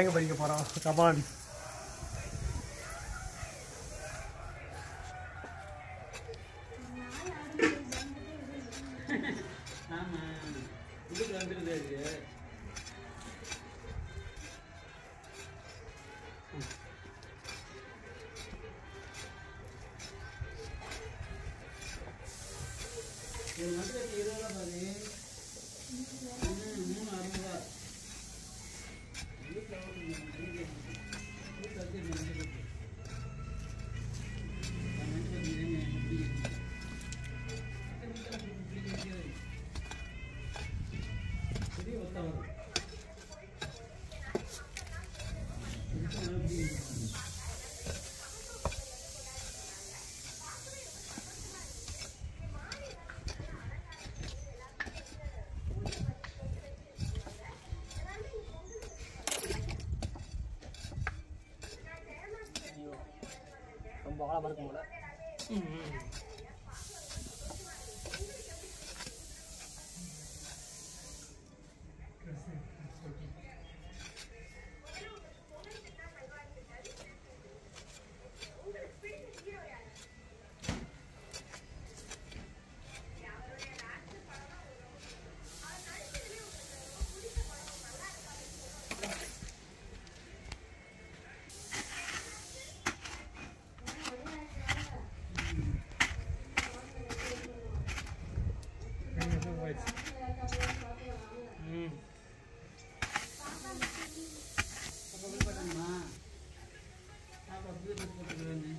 கிழங்கு பறிக்க போகிறோம் கபான் ஆமா இதுக்கு வந்துருது இது மட்டும் இருபது ரூபா பாரு ம், மூணு அறுபது ரூபா வீட்டில் வீட்டில் வச்சு மஞ்சள் கட்டு. மஞ்சள் கட்டு இதே மாதிரி பிடிக்கும். பெரிய ஒத்த வரும் ரொம்ப ஆழமாக இருக்கும் போல ம் பண்ணணுமா அப்போ அப்படியே போட்டு போட்டுக்கிறேன்னு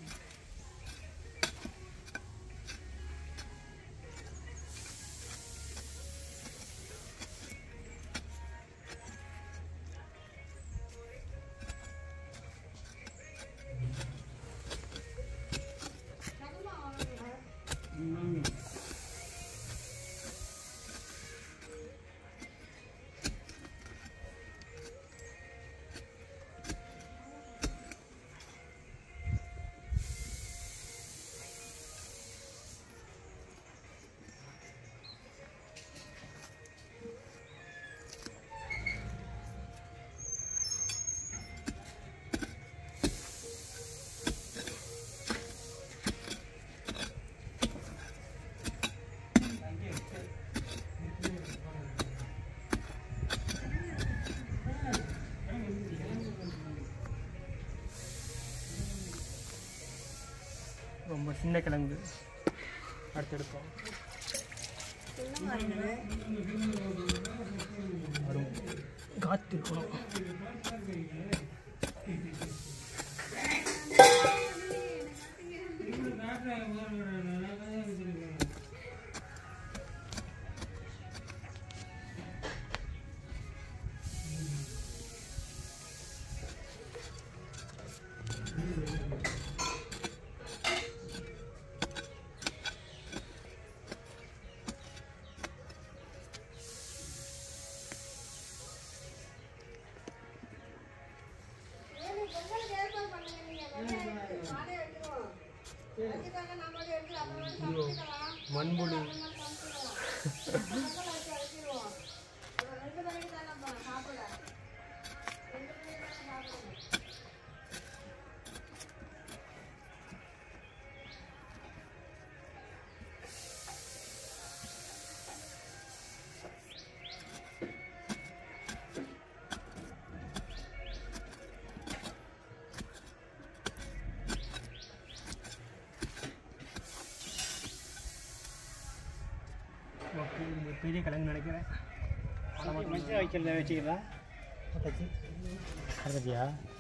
ம் ரொம்ப சின்ன கிழங்கு அடுத்து எடுப்போம் வரும் காற்று இருக்கணும் ஐயோ மண்புழு ஓகே இது பெரிய கிழங்கு நினைக்கிறேன் மஞ்சள் வைக்கல வச்சுக்கிறா கரெக்டியா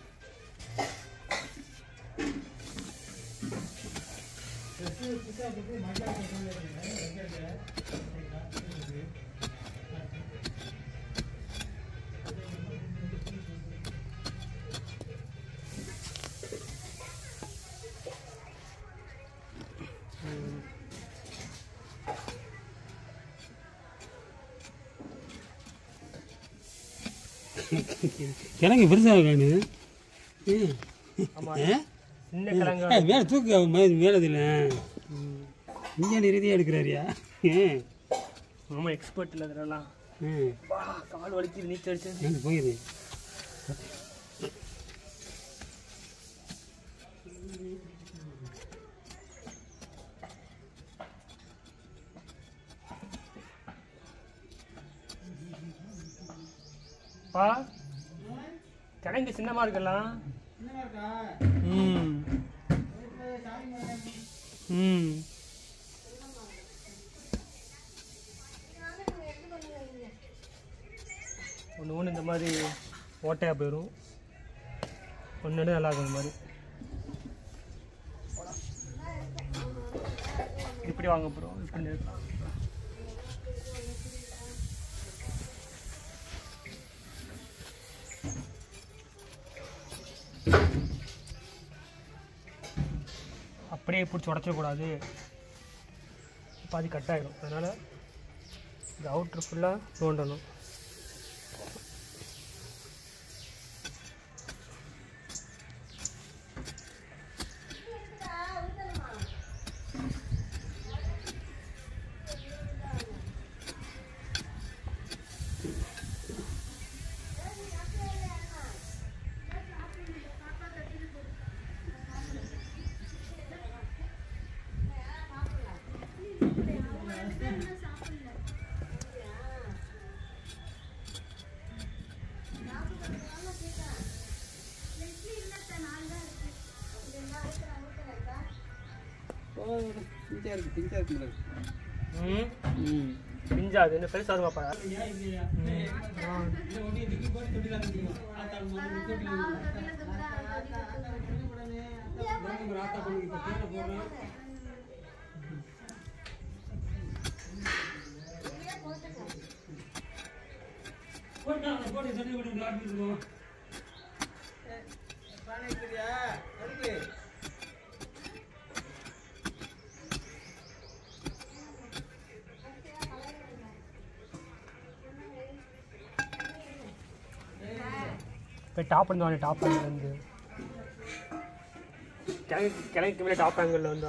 கிழங்கு பெருசாக காணு ஆமாம் சின்ன கிழங்கு மேலே தூக்கு மேலே இதில் இங்கே நிறுதியாக எடுக்கிறாரியா ஆமாம் எக்ஸ்பர்ட் இல்லை இதெல்லாம் ம் வா கால் வலிக்குது நீச்சல் அடிச்சு எங்கே போயிரு பா கிழங்கு சின்னமா இருக்கலாம் ம் ம் ஒன்று ஒன்று இந்த மாதிரி ஓட்டையாக போயிடும் ஒன்று நல்லா இருக்கும் இந்த மாதிரி இப்படி வாங்க போகிறோம் இப்படி இருக்கலாம் அப்படியே பிடிச்சி உடச்சிடக்கூடாது பாதி கட் ஆகிடும் அதனால் இந்த அவுட்ரு ஃபுல்லாக தோண்டணும் பிஞ்சா இருக்கு பிஞ்சா இருக்கு ம் ம் பிஞ்சாது என்ன பெருசாக இருப்பாப்பா போய் டாப் வந்து டாப் ஆங்கிள் வந்து கிழங்கு கிழங்குக்கு மேலே டாப் ஆங்கிளில் வந்தா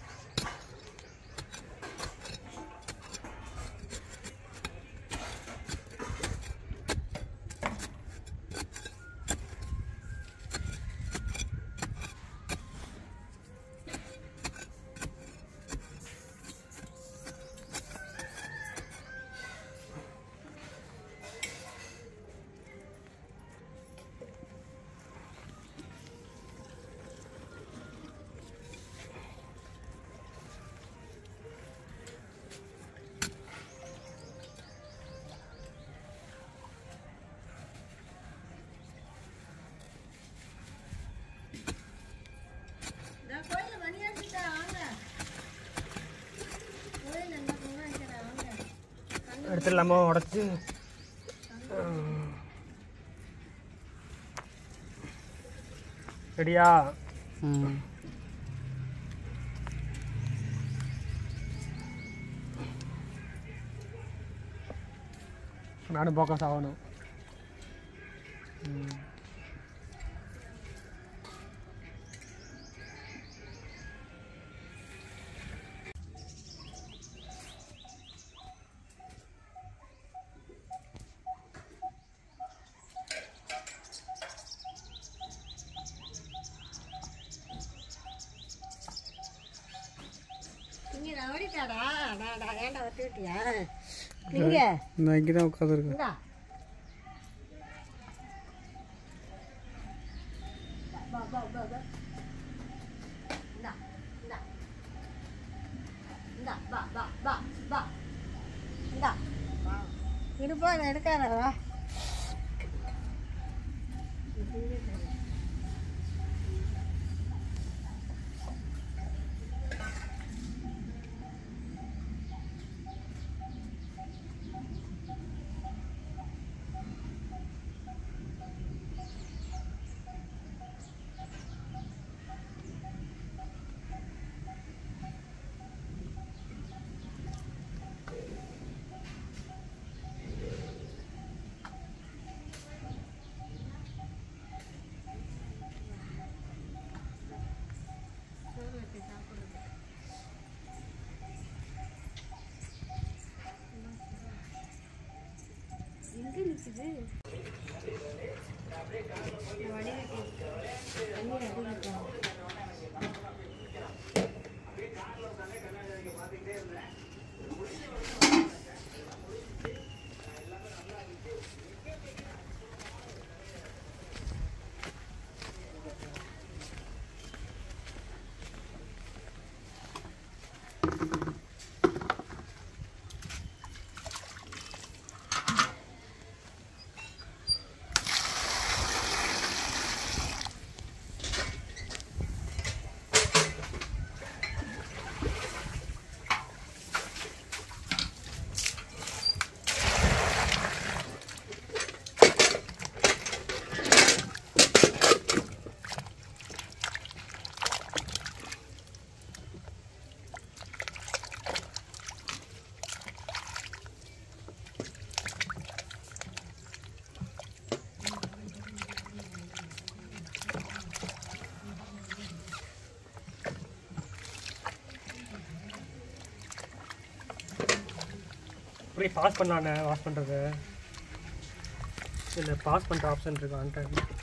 எடுத்துடலாமா உடச்சி ரெடியா ம் நானும் போக்கஸ் ஆகணும் ம். நீங்க ரவடிட்டாடா டாடா ஏன்டா வச்சுக்கிட்டியா நீங்க நான் இங்கே தான் உட்காந்துருக்கேன் இந்தா பா, பா, பா, பா. இந்தா, இந்தா. இந்தா, பா, பா, பா, பா. இந்தா. இடுப்பா அதை எடுக்காதடா எங்க நிக்குது இந்த வடிகட்டி தண்ணி அடிக்கிட்டோம் அப்படியே பாஸ் பண்ணலாண்ணே வாஷ் பண்ணுறது இல்லை பாஸ் பண்ணுற ஆப்ஷன் இருக்கு ஆன் டைம்